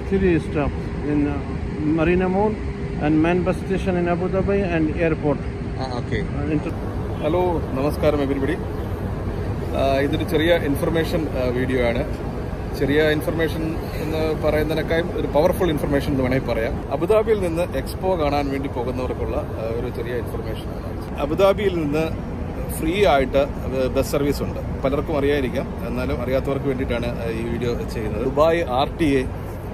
three stops in uh, Marina Mall and main bus station in Abu Dhabi and airport. Okay Uh, inter- hello നമസ്കാരം everybody ഇതൊരു ചെറിയ information video ആണ് ചെറിയ information എന്ന് പറയുന്നതിനേക്കാളും ഒരു powerful information എന്ന് വേണമെങ്കിൽ പറയാം അബുദാബിയിൽ നിന്ന് എക്സ്പോ കാണാൻ വേണ്ടി പോകുന്നവർക്കുള്ള ആ, ഒരു ചെറിയ ഇൻഫർമേഷൻ ആണ് അബുദാബിയിൽ നിന്ന് ഫ്രീ ആയിട്ട് ബസ് സർവീസ് ഉണ്ട് പലർക്കും അറിയായിരിക്കാം എന്നാലും അറിയാത്തവർക്ക് വേണ്ടിയിട്ടാണ് ആ, ഈ വീഡിയോ ചെയ്യുന്നത് Dubai R T A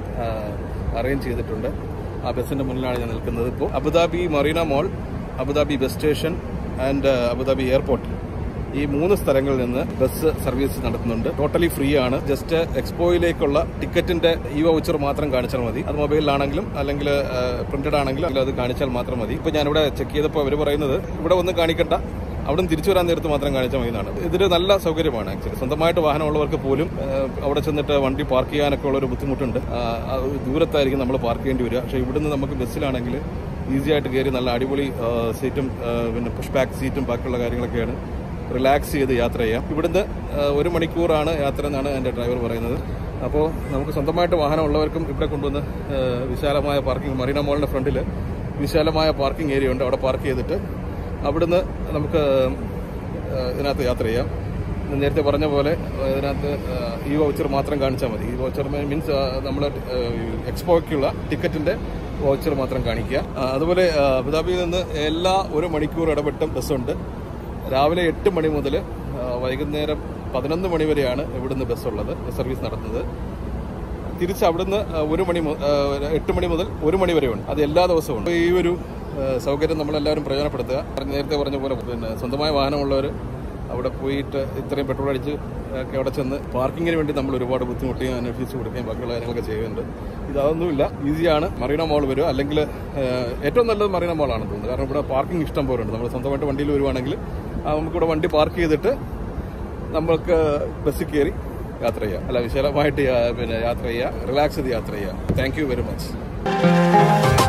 arrange ചെയ്തിട്ടുണ്ട് ആ ബസ്സിന്റെ മുന്നിലാണ് ഞാൻ നിൽക്കുന്നത് ഇപ്പോൾ Abu Dhabi Marina Mall Abu Dhabi bus station and Abu Dhabi airport ഈ മൂന്ന് സ്ഥലങ്ങളിൽ നിന്ന് ബസ് സർവീസ് നടത്തുന്നുണ്ട് ടോട്ടലി ഫ്രീ ആണ് ജസ്റ്റ് എക്സ്പോയിലേക്കുള്ള ടിക്കറ്റിന്റെ ഈ വൗച്ചർ മാത്രം കാണിച്ചാൽ മതി അത് മൊബൈലിലാണെങ്കിലും അല്ലെങ്കിൽ പ്രിന്റഡ് ആണെങ്കിലും അല്ലെങ്കിൽ അത് കാണിച്ചാൽ മാത്രം മതി ഇപ്പൊ ഞാനിവിടെ ചെക്ക് ചെയ്തപ്പോൾ അവർ പറയുന്നത് ഇവിടെ ഒന്നും കാണിക്കണ്ട അവിടെ നിന്ന് തിരിച്ചു വരാൻ നേരത്ത് മാത്രം കാണിച്ചാൽ മതി എന്നാണ് ഇതൊരു നല്ല സൗകര്യമാണ് ആക്ച്വലി സ്വന്തമായിട്ട് വാഹനമുള്ളവർക്ക് പോലും ആ, അവിടെ ചെന്നിട്ട് വണ്ടി പാർക്ക് ചെയ്യാനൊക്കെ ഉള്ള ഒരു ബുദ്ധിമുട്ടുണ്ട് ആ, അത് ദൂരത്തായിരിക്കും നമ്മൾ പാർക്ക് ചെയ്യേണ്ടി വരിക പക്ഷേ ഇവിടുന്ന് നമുക്ക് ബസ്സിലാണെങ്കിൽ ഈസി ആയിട്ട് കയറി നല്ല അടിപൊളി ആ, സീറ്റും ആ, പിന്നെ പുഷ് ബാക്ക് സീറ്റും ബാക്കിയുള്ള കാര്യങ്ങളൊക്കെയാണ് റിലാക്സ് ചെയ്ത് യാത്ര ചെയ്യാം ഇവിടുന്ന് ആ, ഒരു മണിക്കൂറാണ് യാത്ര എന്നാണ് എൻ്റെ ഡ്രൈവർ പറയുന്നത് അപ്പോൾ നമുക്ക് സ്വന്തമായിട്ട് വാഹനമുള്ളവർക്കും ഇവിടെ കൊണ്ടുവന്ന് ആ, വിശാലമായ പാർക്കിംഗ് മറീന മോളിൻ്റെ ഫ്രണ്ടിൽ വിശാലമായ പാർക്കിംഗ് ഏരിയ ഉണ്ട് അവിടെ പാർക്ക് ചെയ്തിട്ട് അവിടുന്ന് നമുക്ക് ആ, ഇതിനകത്ത് യാത്ര ചെയ്യാം ഞാൻ നേരത്തെ പറഞ്ഞ പോലെ ആ, ഇതിനകത്ത് ആ, ഈ വൗച്ചർ മാത്രം കാണിച്ചാൽ മതി ഈ വൗച്ചർ മീൻസ് നമ്മൾ എക്സ്പോയ്ക്കുള്ള ടിക്കറ്റിന്റെ വൗച്ചർ മാത്രം കാണിക്കുക ആ, അതുപോലെ ആ, അബുദാബിയിൽ നിന്ന് എല്ലാ ഒരു മണിക്കൂർ ഇടപെട്ടും ബസ്സുണ്ട് രാവിലെ എട്ട് മണി മുതൽ വൈകുന്നേരം പതിനൊന്ന് മണി വരെയാണ് ഇവിടുന്ന് ബസ്സുള്ളത് ബസ് സർവീസ് നടത്തുന്നത് തിരിച്ച് അവിടുന്ന് ആ, ഒരു മണി മു- ആ, എട്ട് മണി മുതൽ ഒരു മണി വരെ ഉണ്ട് അത് എല്ലാ ദിവസവും ഉണ്ട് ഈ ഒരു ആ, സൗകര്യം നമ്മളെല്ലാവരും പ്രയോജനപ്പെടുത്തുക പറഞ്ഞ- നേരത്തെ പറഞ്ഞ പോലെ പിന്നെ സ്വന്തമായ വാഹനമുള്ളവർ അവിടെ പോയിട്ട് ഇത്രയും പെട്രോൾ അടിച്ച് ഒക്കെ അവിടെ ചെന്ന് പാർക്കിങ്ങിന് വേണ്ടി നമ്മൾ ഒരുപാട് ബുദ്ധിമുട്ടുകയും അന്വേഷിച്ച് കൊടുക്കുകയും ബാക്കിയുള്ള കാര്യങ്ങളൊക്കെ ചെയ്യുന്നുണ്ട് ഇതൊന്നുമില്ല ഈസിയാണ് മറീന മോൾ വരും അല്ലെങ്കിൽ ഏറ്റവും നല്ലത് മറീന മോളാണെന്ന് തോന്നുന്നു കാരണം ഇവിടെ പാർക്കിംഗ് ഇഷ്ടം പോലെ ഉണ്ട് നമ്മൾ സ്വന്തമായിട്ട് വണ്ടിയിൽ വരുവാണെങ്കിൽ ആ, നമുക്കിവിടെ വണ്ടി പാർക്ക് ചെയ്തിട്ട് നമുക്ക് ബസ്സിൽ കയറി യാത്ര ചെയ്യാം അല്ല വിശാലമായിട്ട് യാ- പിന്നെ യാത്ര ചെയ്യുക റിലാക്സ് ചെയ്ത് യാത്ര ചെയ്യുക താങ്ക് യു വെരി മച്ച്